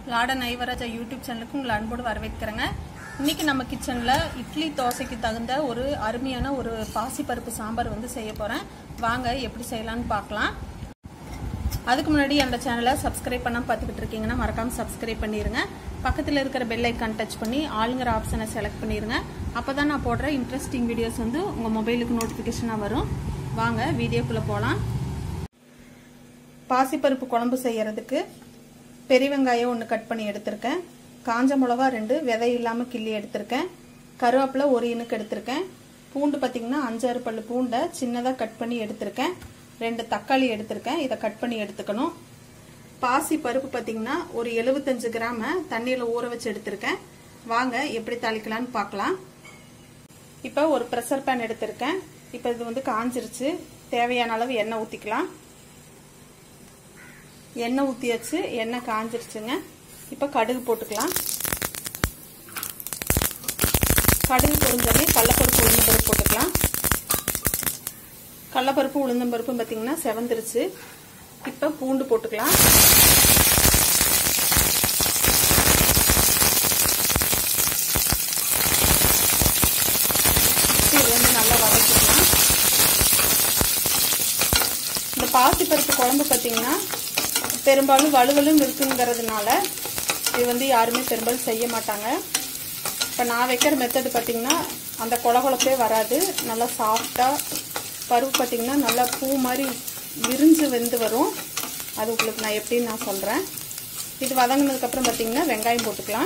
லாட நைவராஜா YouTube சேனலுக்கு உங்களை அன்போடு வரவேற்கிறேங்க இன்னைக்கு நம்ம கிச்சனில் இட்லி தோசைக்கு தகுந்த ஒரு அருமையான ஒரு பாசிப்பருப்பு சாம்பார் வந்து செய்ய போகிறேன் வாங்க எப்படி செய்யலாம்னு பார்க்கலாம் அதுக்கு முன்னாடி அந்த சேனலை சப்ஸ்கிரைப் பண்ணால் பார்த்துக்கிட்டு இருக்கீங்கன்னா மறக்காமல் சப்ஸ்கிரைப் பண்ணிடுங்க பக்கத்தில் இருக்கிற பெல் ஐக்கான் டச் பண்ணி ஆளுங்கிற ஆப்ஷனை செலக்ட் பண்ணிடுங்க அப்போ தான் நான் போடுற இன்ட்ரெஸ்டிங் வீடியோஸ் வந்து உங்கள் மொபைலுக்கு நோட்டிஃபிகேஷனாக வரும் வாங்க வீடியோக்குள்ளே போகலாம் பாசிப்பருப்பு குழம்பு செய்யறதுக்கு பெரிய வெங்காயம் ஒன்று கட் பண்ணி எடுத்திருக்கேன் காஞ்ச மிளகா ரெண்டு விதை இல்லாமல் கிள்ளி எடுத்திருக்கேன் கருவேப்பிலை ஒரு இனுக்கு எடுத்திருக்கேன் பூண்டு பார்த்தீங்கன்னா அஞ்சாறு பல்லு பூண்டை சின்னதாக கட் பண்ணி எடுத்திருக்கேன் ரெண்டு தக்காளி எடுத்திருக்கேன் இதை கட் பண்ணி எடுத்துக்கணும் பாசி பருப்பு பார்த்தீங்கன்னா ஒரு எழுபத்தஞ்சு கிராம தண்ணியில் ஊற வச்சு எடுத்திருக்கேன் வாங்க எப்படி தாளிக்கலான்னு பார்க்கலாம் இப்போ ஒரு ப்ரெஷர் பேன் எடுத்திருக்கேன் இப்போ இது வந்து காஞ்சிருச்சு தேவையான அளவு எண்ணெய் ஊற்றிக்கலாம் எண்ணெய் ஊற்றியாச்சு எண்ணெய் காஞ்சிருச்சுங்க இப்போ கடுகு போட்டுக்கலாம் கடுகு பொரிஞ்சோடனே கடலப்பருப்பு உளுந்தம்பருப்பு போட்டுக்கலாம் கடலப்பருப்பு உளுந்தம்பருப்பும் பார்த்தீங்கன்னா செவந்துருச்சு இப்போ பூண்டு போட்டுக்கலாம் இது வந்து நல்லா வதக்கிக்கலாம் இந்த பாசிப்பருப்பு குழம்பு பார்த்தீங்கன்னா பெரும்பாலும் வலுவலும் இருக்குங்கிறதுனால இது வந்து யாருமே பெரும்பாலும் செய்ய மாட்டாங்க இப்போ நான் வைக்கிற மெத்தடு பார்த்தீங்கன்னா அந்த கொலகொலப்பே வராது நல்லா சாஃப்டாக பருப்பு பார்த்தீங்கன்னா நல்லா பூ மாதிரி விரிஞ்சு வெந்து வரும் அது உங்களுக்கு நான் எப்படின்னு நான் சொல்கிறேன் இது வதங்கினதுக்கப்புறம் பார்த்தீங்கன்னா வெங்காயம் போட்டுக்கலாம்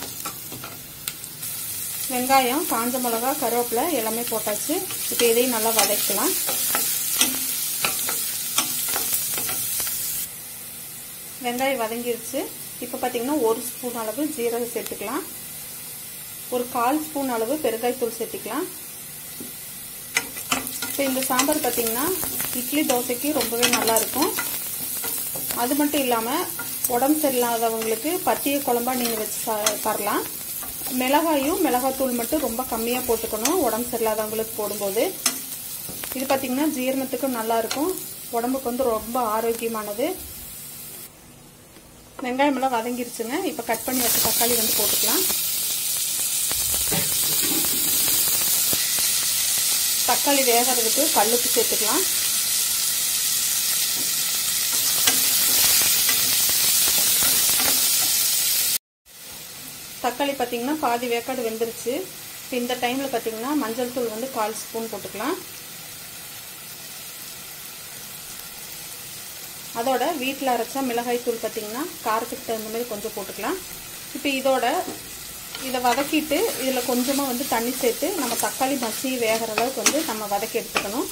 வெங்காயம் காஞ்ச மிளகா கருவேப்பிலை எல்லாமே போட்டாச்சு இப்போ இதையும் நல்லா வதக்கலாம் வெங்காயம் வதங்கிருச்சு இப்போ பார்த்தீங்கன்னா ஒரு ஸ்பூன் அளவு ஜீரகம் சேர்த்துக்கலாம் ஒரு கால் ஸ்பூன் அளவு பெருங்காயத்தூள் சேர்த்துக்கலாம் இப்போ இந்த சாம்பார் பார்த்தீங்கன்னா இட்லி தோசைக்கு ரொம்பவே நல்லா இருக்கும் அது மட்டும் இல்லாமல் உடம்பு சரியில்லாதவங்களுக்கு பத்திய குழம்பா நீங்கள் வச்சு தரலாம் மிளகாயும் மிளகாத்தூள் மட்டும் ரொம்ப கம்மியாக போட்டுக்கணும் உடம்பு சரியில்லாதவங்களுக்கு போடும்போது இது பார்த்தீங்கன்னா ஜீரணத்துக்கும் நல்லா இருக்கும் உடம்புக்கு வந்து ரொம்ப ஆரோக்கியமானது வெங்காயம் எல்லாம் வதங்கிருச்சுங்க இப்போ கட் பண்ணி வச்ச தக்காளி வந்து போட்டுக்கலாம் தக்காளி வேகிறதுக்கு கல்லுப்பு சேர்த்துக்கலாம் தக்காளி பார்த்தீங்கன்னா பாதி வேக்காடு வெந்துருச்சு இந்த டைமில் பார்த்தீங்கன்னா மஞ்சள் தூள் வந்து கால் ஸ்பூன் போட்டுக்கலாம் அதோட வீட்டில் அரைச்சா மிளகாய் தூள் பார்த்தீங்கன்னா காரத்துக்கு தகுந்த மாதிரி கொஞ்சம் போட்டுக்கலாம் இப்போ இதோட இதை வதக்கிட்டு இதில் கொஞ்சமாக வந்து தண்ணி சேர்த்து நம்ம தக்காளி மசி வேகிற அளவுக்கு வந்து நம்ம வதக்கி எடுத்துக்கணும்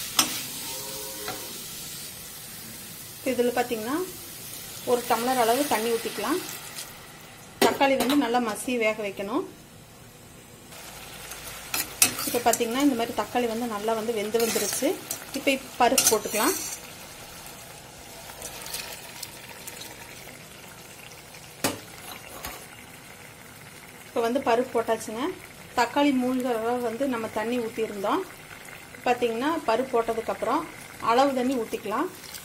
இதில் பார்த்தீங்கன்னா ஒரு டம்ளர் அளவு தண்ணி ஊற்றிக்கலாம் தக்காளி வந்து நல்லா மசி வேக வைக்கணும் இப்போ பார்த்தீங்கன்னா இந்த மாதிரி தக்காளி வந்து நல்லா வந்து வெந்து வந்துருச்சு இப்போ பருப்பு போட்டுக்கலாம் இப்போ வந்து பருப்பு போட்டாச்சுங்க தக்காளி மூழ்கிற வந்து நம்ம தண்ணி ஊற்றிருந்தோம் பார்த்தீங்கன்னா பருப்பு போட்டதுக்கப்புறம் அளவு தண்ணி ஊற்றிக்கலாம்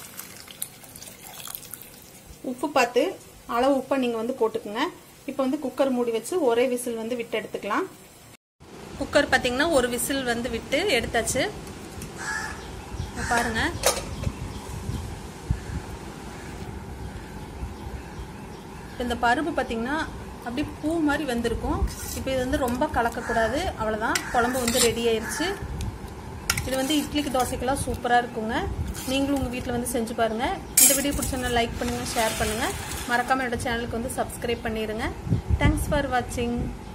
உப்பு பார்த்து அளவு உப்பை நீங்கள் வந்து போட்டுக்குங்க இப்போ வந்து குக்கர் மூடி வச்சு ஒரே விசில் வந்து விட்டு எடுத்துக்கலாம் குக்கர் பார்த்தீங்கன்னா ஒரு விசில் வந்து விட்டு எடுத்தாச்சு பாருங்க இந்த பருப்பு பார்த்தீங்கன்னா அப்படியே பூ மாதிரி வெந்திருக்கும் இப்போ இது வந்து ரொம்ப கலக்கக்கூடாது அவ்வளோதான் குழம்பு வந்து ரெடி ஆயிடுச்சு இது வந்து இட்லிக்கு தோசைக்கெல்லாம் சூப்பராக இருக்குங்க நீங்களும் உங்கள் வீட்டில் வந்து செஞ்சு பாருங்கள் இந்த வீடியோ பிடிச்சவங்க லைக் பண்ணுங்கள் ஷேர் பண்ணுங்கள் மறக்காமல் என்னோட சேனலுக்கு வந்து சப்ஸ்கிரைப் பண்ணிடுங்க தேங்க்ஸ் ஃபார் வாட்சிங்